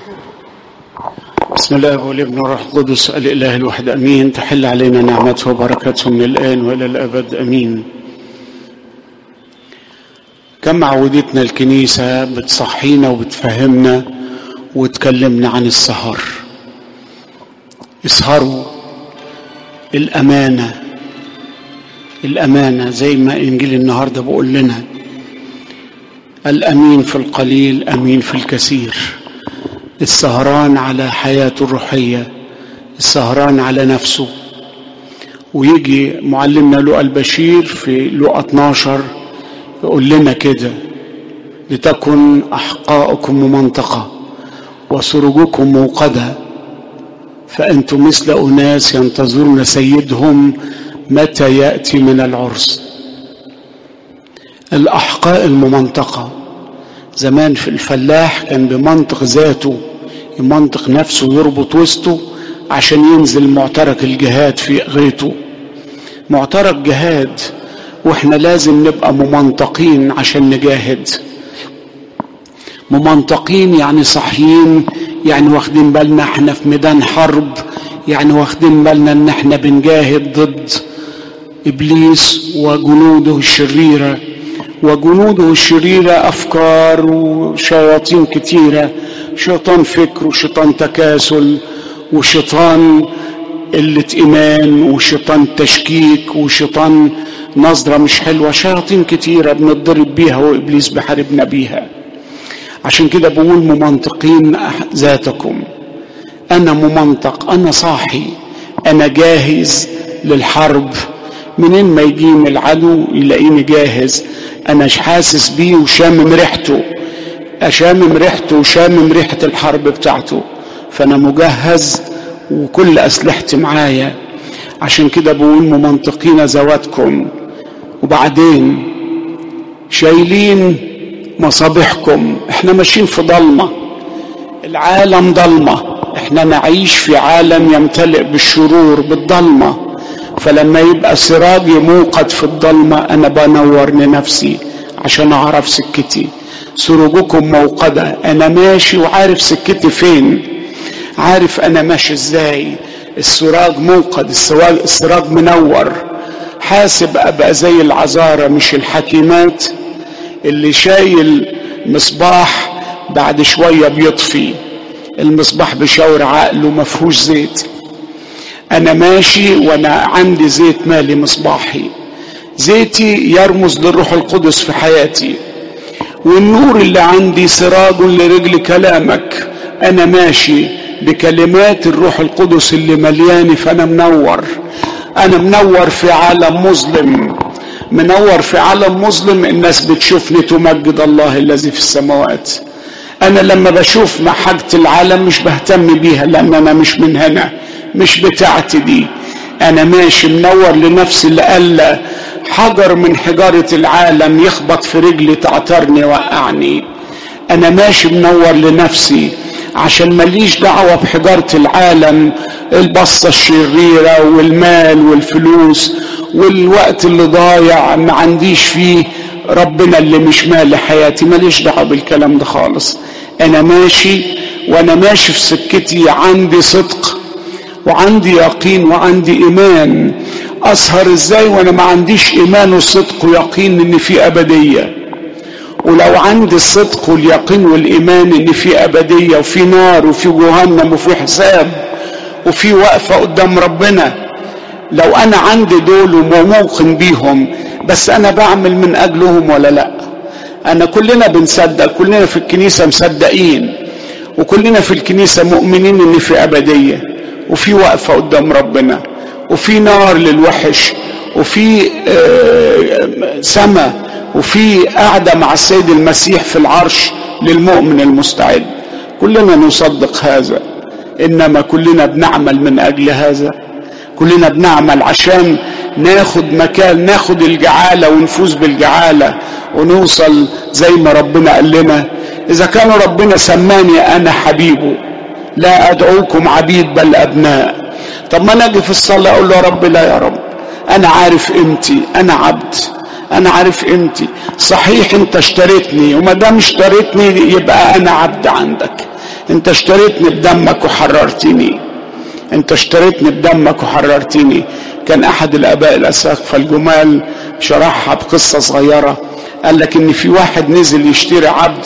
بسم الله والابن والروح القدس الاله الواحد امين تحل علينا نعمته وبركاته من الان والى الابد امين كم عودتنا الكنيسه بتصحينا وبتفهمنا وتكلمنا عن السهر اسهروا الامانه الامانه زي ما انجيل النهارده بيقول لنا الامين في القليل امين في الكثير السهران على حياته الروحيه السهران على نفسه ويجي معلمنا لقى البشير في لقى 12 يقول لنا كده لتكن احقاؤكم ممنطقه وسرجكم موقده فانتم مثل اناس ينتظرون سيدهم متى ياتي من العرس الاحقاء الممنطقه زمان في الفلاح كان بمنطق ذاته يمنطق نفسه ويربط وسطه عشان ينزل معترك الجهاد في غيته معترك جهاد واحنا لازم نبقى ممنطقين عشان نجاهد ممنطقين يعني صاحيين يعني واخدين بالنا احنا في ميدان حرب يعني واخدين بالنا ان احنا بنجاهد ضد ابليس وجنوده الشريره وجنوده الشريره افكار وشياطين كتيره شيطان فكر وشيطان تكاسل وشيطان قله ايمان وشيطان تشكيك وشيطان نظره مش حلوه شياطين كتيره بنضرب بيها وابليس بحاربنا بيها عشان كده بقول ممنطقين ذاتكم انا ممنطق انا صاحي انا جاهز للحرب منين ما يجيني العدو يلاقيني جاهز انا حاسس بيه وشامم ريحته اشامم ريحته وشامم ريحه الحرب بتاعته فانا مجهز وكل اسلحتي معايا عشان كده بقول ممنطقين ذواتكم وبعدين شايلين مصابيحكم احنا ماشيين في ضلمه العالم ضلمه احنا نعيش في عالم يمتلئ بالشرور بالضلمه فلما يبقى سراجي موقد في الضلمه انا بنور لنفسي عشان اعرف سكتي سروجكم موقده انا ماشي وعارف سكتي فين عارف انا ماشي ازاي السراج موقد السراج منور حاسب ابقى زي العذاره مش الحكيمات اللي شايل مصباح بعد شويه بيطفي المصباح بشاور عقله ما فيهوش زيت انا ماشي وانا عندي زيت مالي مصباحي زيتي يرمز للروح القدس في حياتي والنور اللي عندي سراج لرجل كلامك انا ماشي بكلمات الروح القدس اللي ملياني فانا منور انا منور في عالم مظلم منور في عالم مظلم الناس بتشوفني تمجد الله الذي في السماوات انا لما بشوف حاجة العالم مش بهتم بيها لان انا مش من هنا مش بتاعتي دي انا ماشي منور لنفسي لألا حجر من حجارة العالم يخبط في رجلي تعترني وقعني انا ماشي منور لنفسي عشان ماليش دعوة بحجارة العالم البصة الشريرة والمال والفلوس والوقت اللي ضايع ما عنديش فيه ربنا اللي مش مالي حياتي ماليش دعوة بالكلام ده خالص انا ماشي وانا ماشي في سكتي عندي صدق وعندي يقين وعندي ايمان اسهر ازاي وانا ما عنديش ايمان وصدق ويقين ان في ابديه ولو عندي الصدق واليقين والايمان ان في ابديه وفي نار وفي جهنم وفي حساب وفي وقفه قدام ربنا لو انا عندي دول وموقن بيهم بس انا بعمل من اجلهم ولا لا انا كلنا بنصدق كلنا في الكنيسه مصدقين وكلنا في الكنيسه مؤمنين ان في ابديه وفي وقفه قدام ربنا وفي نار للوحش وفي سماء وفي قعدة مع السيد المسيح في العرش للمؤمن المستعد كلنا نصدق هذا إنما كلنا بنعمل من أجل هذا كلنا بنعمل عشان ناخد مكان ناخد الجعالة ونفوز بالجعالة ونوصل زي ما ربنا قال لنا إذا كان ربنا سماني أنا حبيبه لا أدعوكم عبيد بل أبناء طب ما نجي في الصلاة أقول له يا رب لا يا رب أنا عارف قيمتي أنا عبد أنا عارف قيمتي صحيح أنت اشتريتني وما دام اشتريتني يبقى أنا عبد عندك انت اشتريتني بدمك وحررتني انت اشتريتني بدمك وحررتني كان احد الاباء الاساقفه الجمال شرحها بقصه صغيره قال لك ان في واحد نزل يشتري عبد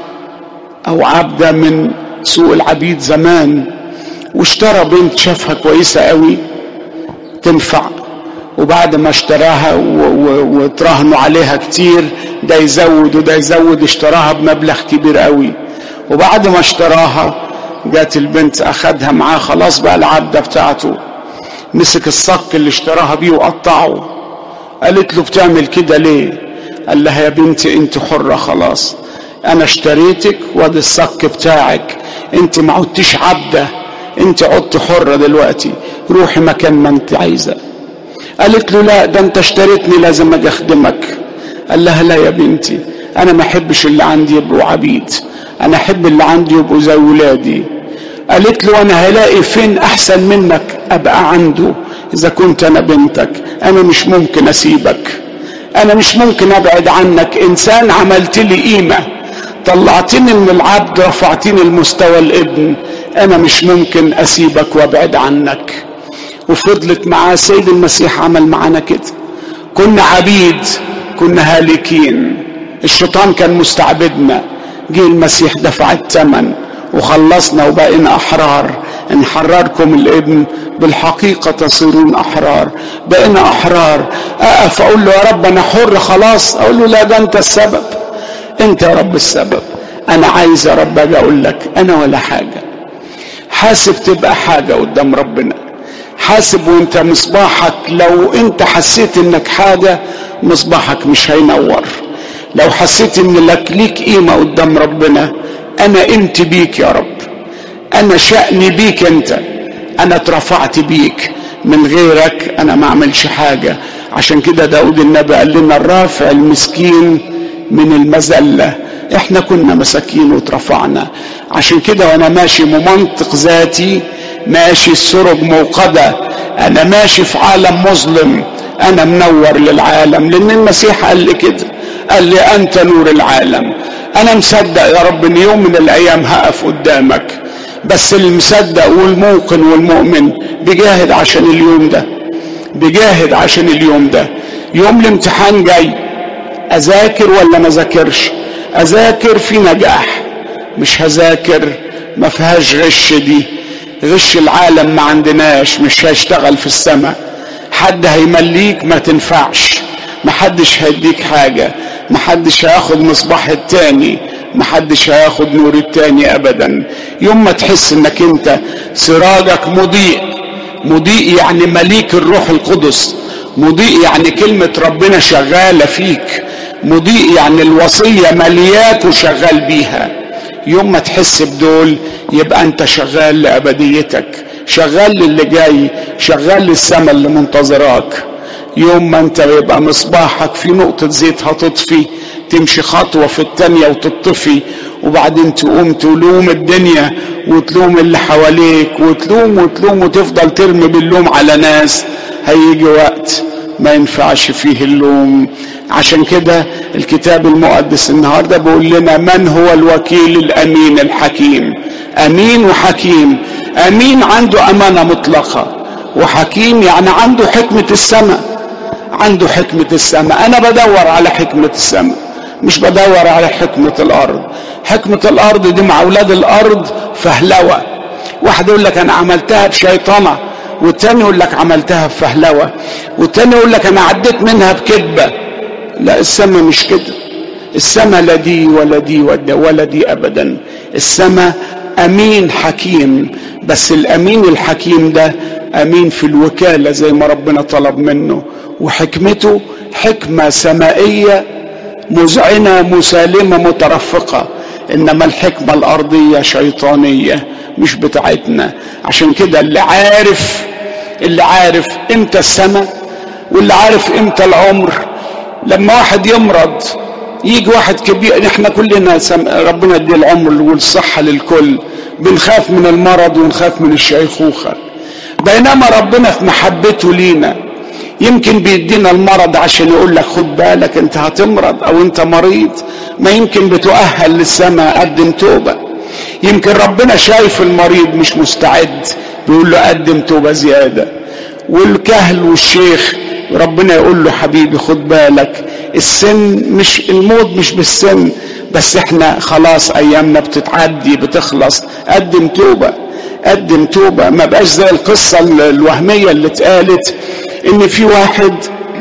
او عبده من سوق العبيد زمان واشترى بنت شافها كويسه قوي تنفع وبعد ما اشتراها وتراهنوا عليها كتير ده يزود وده يزود اشتراها بمبلغ كبير قوي وبعد ما اشتراها جات البنت اخدها معاه خلاص بقى العبده بتاعته مسك الصك اللي اشتراها بيه وقطعه قالت له بتعمل كده ليه قال لها يا بنتي انت حره خلاص انا اشتريتك وادي الصك بتاعك انت ما عدتش عبده انت عدت حره دلوقتي روحي مكان ما انت عايزه قالت له لا ده انت اشتريتني لازم اجي اخدمك قال لها لا يا بنتي انا ما احبش اللي عندي يبقوا عبيد انا احب اللي عندي يبقوا زي ولادي قالت له انا هلاقي فين احسن منك ابقى عنده اذا كنت انا بنتك انا مش ممكن اسيبك انا مش ممكن ابعد عنك انسان عملت لي قيمه طلعتني من العبد رفعتني لمستوى الابن انا مش ممكن اسيبك وابعد عنك وفضلت معاه سيد المسيح عمل معانا كده كنا عبيد كنا هالكين الشيطان كان مستعبدنا جه المسيح دفع الثمن وخلصنا وبقينا احرار ان حرركم الابن بالحقيقة تصيرون احرار بقينا احرار اقف اقول له يا رب انا حر خلاص اقول له لا ده انت السبب انت يا رب السبب انا عايز يا رب اجي اقول لك انا ولا حاجة حاسب تبقى حاجة قدام ربنا حاسب وانت مصباحك لو انت حسيت انك حاجة مصباحك مش هينور لو حسيت ان لك ليك قيمة قدام ربنا انا انت بيك يا رب انا شأني بيك انت انا اترفعت بيك من غيرك انا ما اعملش حاجة عشان كده داود النبي قال لنا الرافع المسكين من المذلة احنا كنا مساكين واترفعنا عشان كده وانا ماشي ممنطق ذاتي ماشي السرج موقدة انا ماشي في عالم مظلم انا منور للعالم لان المسيح قال لي كده قال لي انت نور العالم انا مصدق يا رب ان يوم من الايام هقف قدامك بس المصدق والموقن والمؤمن بيجاهد عشان اليوم ده بيجاهد عشان اليوم ده يوم الامتحان جاي اذاكر ولا ما ذاكرش اذاكر في نجاح مش هذاكر ما فيهاش غش دي غش العالم ما عندناش مش هيشتغل في السماء حد هيمليك ما تنفعش محدش هيديك حاجة محدش هياخد مصباح التاني محدش هياخد نور التاني ابدا يوم ما تحس انك انت سراجك مضيء مضيء يعني مليك الروح القدس مضيء يعني كلمة ربنا شغالة فيك مضيء يعني الوصية ملياك وشغال بيها يوم ما تحس بدول يبقى انت شغال لابديتك شغال للي جاي شغال للسماء اللي منتظراك يوم ما انت يبقى مصباحك في نقطة زيت هتطفي تمشي خطوة في التانية وتطفي وبعدين تقوم تلوم الدنيا وتلوم اللي حواليك وتلوم وتلوم وتفضل ترمي باللوم على ناس هيجي وقت ما ينفعش فيه اللوم عشان كده الكتاب المقدس النهارده بيقول لنا من هو الوكيل الامين الحكيم امين وحكيم امين عنده امانه مطلقه وحكيم يعني عنده حكمه السماء عنده حكمه السماء انا بدور على حكمه السماء مش بدور على حكمه الارض حكمه الارض دي مع اولاد الارض فهلوه واحد يقول لك انا عملتها بشيطنه والتاني يقول لك عملتها بفهلوه والتاني يقول لك انا عديت منها بكذبه لا السماء مش كده السماء لا دي ولا دي ولا دي ابدا السماء امين حكيم بس الامين الحكيم ده امين في الوكاله زي ما ربنا طلب منه وحكمته حكمه سمائيه مذعنه مسالمه مترفقه انما الحكمه الارضيه شيطانيه مش بتاعتنا عشان كده اللي عارف اللي عارف امتى السماء واللي عارف امتى العمر لما واحد يمرض يجي واحد كبير احنا كلنا سم... ربنا يدي العمر والصحة للكل بنخاف من المرض ونخاف من الشيخوخة بينما ربنا في محبته لينا يمكن بيدينا المرض عشان يقول لك خد بالك انت هتمرض او انت مريض ما يمكن بتؤهل للسماء قدم توبة يمكن ربنا شايف المريض مش مستعد بيقول له قدم توبة زيادة والكهل والشيخ ربنا يقول له حبيبي خد بالك السن مش الموت مش بالسن بس احنا خلاص ايامنا بتتعدي بتخلص قدم توبه قدم توبه ما بقاش زي القصه الوهميه اللي اتقالت ان في واحد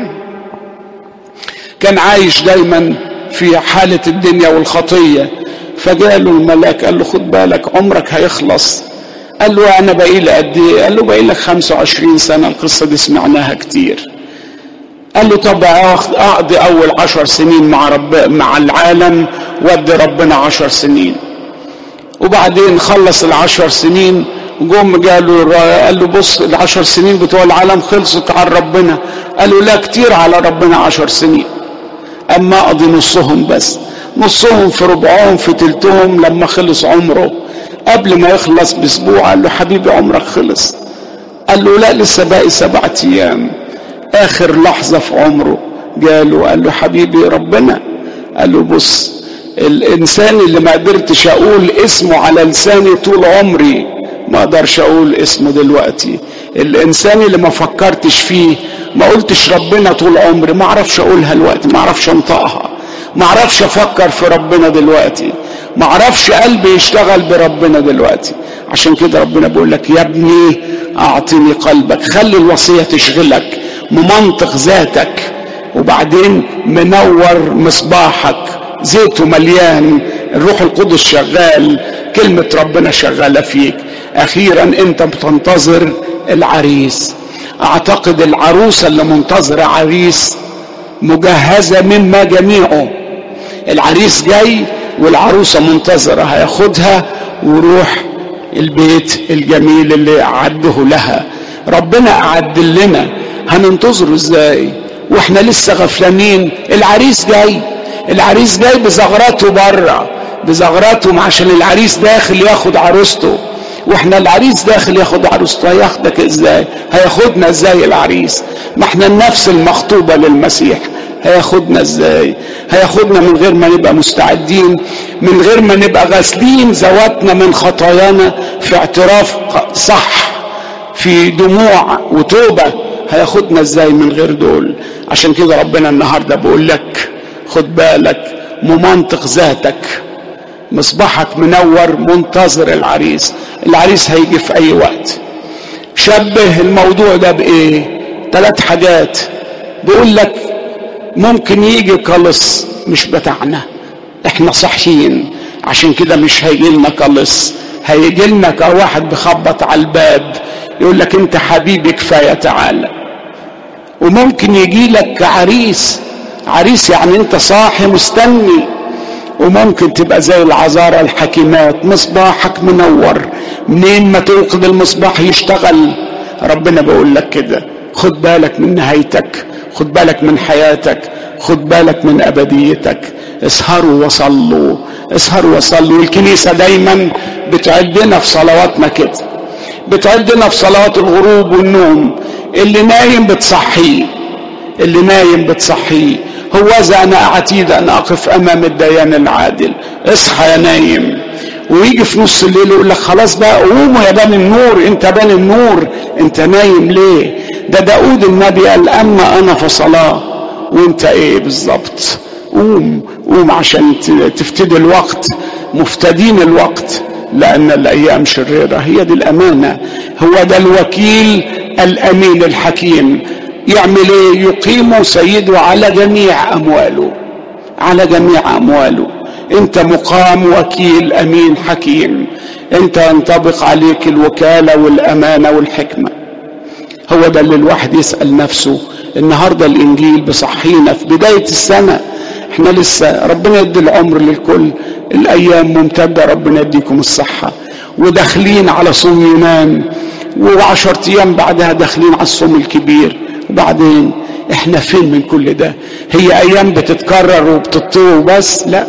كان عايش دايما في حاله الدنيا والخطيه فجاله الملاك قال له خد بالك عمرك هيخلص قال له انا باقي لي قد ايه قال له باقي لك 25 سنه القصه دي سمعناها كتير قال له طب اقضي اول عشر سنين مع رب مع العالم وادي ربنا عشر سنين وبعدين خلص العشر سنين جم قالوا قال له بص العشر سنين بتوع العالم خلصت على ربنا قالوا لا كتير على ربنا عشر سنين اما اقضي نصهم بس نصهم في ربعهم في تلتهم لما خلص عمره قبل ما يخلص باسبوع قال له حبيبي عمرك خلص قال له لا لسه باقي سبعة ايام اخر لحظه في عمره جاله قال له حبيبي ربنا قال له بص الانسان اللي ما قدرتش اقول اسمه على لساني طول عمري ما اقدرش اقول اسمه دلوقتي الانسان اللي ما فكرتش فيه ما قلتش ربنا طول عمري ما اعرفش اقولها دلوقتي ما اعرفش انطقها ما اعرفش افكر في ربنا دلوقتي ما اعرفش قلبي يشتغل بربنا دلوقتي عشان كده ربنا بيقول لك يا ابني اعطني قلبك خلي الوصيه تشغلك ممنطق ذاتك وبعدين منور مصباحك زيته مليان الروح القدس شغال كلمة ربنا شغالة فيك أخيرا أنت بتنتظر العريس أعتقد العروسة اللي منتظرة عريس مجهزة مما جميعه العريس جاي والعروسة منتظرة هياخدها وروح البيت الجميل اللي أعده لها ربنا أعد لنا هننتظره ازاي واحنا لسه غفلانين العريس جاي العريس جاي بزغراته بره بزغراته عشان العريس داخل ياخد عروسته واحنا العريس داخل ياخد عروسته هياخدك ازاي هياخدنا ازاي العريس ما احنا النفس المخطوبة للمسيح هياخدنا ازاي هياخدنا من غير ما نبقى مستعدين من غير ما نبقى غاسلين ذواتنا من خطايانا في اعتراف صح في دموع وتوبة هياخدنا ازاي من غير دول عشان كده ربنا النهاردة بيقول لك خد بالك ممنطق ذاتك مصباحك منور منتظر العريس العريس هيجي في اي وقت شبه الموضوع ده بايه ثلاث حاجات بيقول لك ممكن يجي قلص مش بتاعنا احنا صحيين عشان كده مش هيجي لنا قلص هيجي لنا كواحد بخبط على الباب يقول لك انت حبيبي كفايه تعالى وممكن يجي لك كعريس عريس يعني انت صاحي مستني وممكن تبقى زي العذارى الحكيمات مصباحك منور منين ما توقد المصباح يشتغل ربنا بيقول لك كده خد بالك من نهايتك خد بالك من حياتك خد بالك من ابديتك اسهروا وصلوا اسهروا وصلوا والكنيسه دايما بتعدنا في صلواتنا كده بتعدنا في صلوات الغروب والنوم اللي نايم بتصحيه اللي نايم بتصحيه هو ذا انا عتيد ان اقف امام الديان العادل اصحى يا نايم ويجي في نص الليل يقول لك خلاص بقى قوموا يا بني النور انت بني النور انت نايم ليه ده داود النبي قال اما انا فصلاه وانت ايه بالظبط قوم قوم عشان تفتدي الوقت مفتدين الوقت لان الايام شريره هي دي الامانه هو ده الوكيل الامين الحكيم يعمل ايه يقيم سيده على جميع امواله على جميع امواله انت مقام وكيل امين حكيم انت ينطبق عليك الوكاله والامانه والحكمه هو ده اللي الواحد يسال نفسه النهارده الانجيل بصحينا في بدايه السنه احنا لسه ربنا يدي العمر للكل الايام ممتده ربنا يديكم الصحه وداخلين على صوم يونان وعشرة ايام بعدها داخلين على الصوم الكبير وبعدين احنا فين من كل ده هي ايام بتتكرر وبتطوي بس لا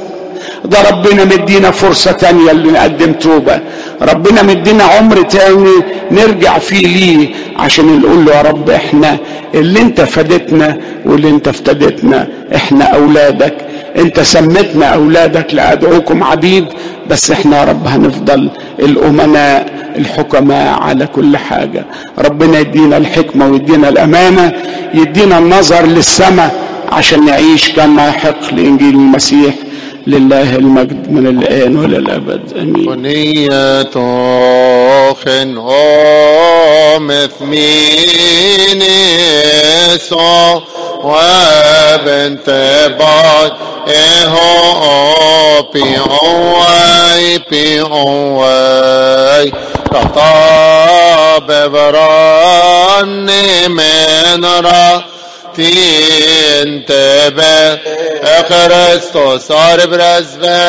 ده ربنا مدينا فرصة تانية اللي نقدم توبة ربنا مدينا عمر تاني نرجع فيه ليه عشان نقول له يا رب احنا اللي انت فدتنا واللي انت افتدتنا احنا اولادك انت سمتنا اولادك لادعوكم عبيد بس احنا يا رب هنفضل الامناء الحكماء على كل حاجه ربنا يدينا الحكمه ويدينا الامانه يدينا النظر للسماء عشان نعيش كما يحق لانجيل المسيح لله المجد من الان والى الابد امين ونية خن مثمين يسوع وبنت بعد اهو بي اوي بي اوي خطاب براني من را تنتبه Kristus arbres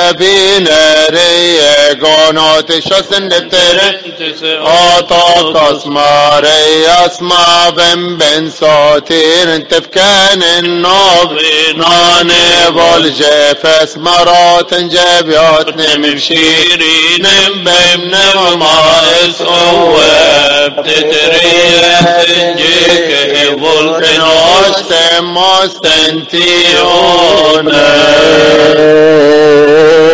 binere gonot shosen tere Atatas Marias ma ben ben satir tefkan النوب ناني والجفس مرات جبيات نمشيرين بين ما اسقوة بتتريح تنجيك فولتنوش مستنتيون